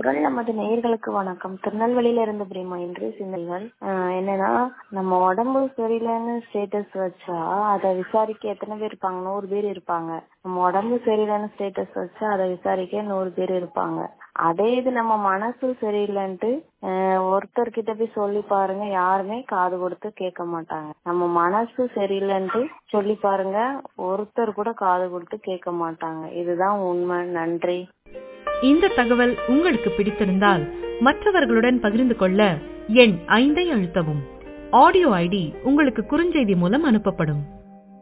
குரல் நமது நேயர்களுக்கு வணக்கம் திருநெல்வேலியில இருந்து பிரேமா என்று சிந்தனைகள் ஆஹ் என்னன்னா நம்ம உடம்பு சரியில்லைன்னு ஸ்டேட்டஸ் வச்சா அதை விசாரிக்க எத்தனை பேர் இருப்பாங்க நூறு பேர் இருப்பாங்க நம்ம உடம்பு சரியில்லைன்னு ஸ்டேட்டஸ் வச்சா அதை விசாரிக்க நூறு பேர் இருப்பாங்க அதே இது நம்ம மனசு சரியில்லைன்ட்டு ஒருத்தர் கிட்ட போய் சொல்லி பாருங்க யாருமே காது கொடுத்து கேட்க மாட்டாங்க நம்ம மனசு சரியில்லைன்ட்டு சொல்லி பாருங்க ஒருத்தர் கூட காது கொடுத்து கேட்க மாட்டாங்க இதுதான் உண்மை நன்றி இந்த தகவல் உங்களுக்கு பிடித்திருந்தால் மற்றவர்களுடன் பகிர்ந்து கொள்ள எண் ஐந்தை அழுத்தவும் ஆடியோ ஐடி உங்களுக்கு குறுஞ்செய்தி மூலம் அனுப்பப்படும்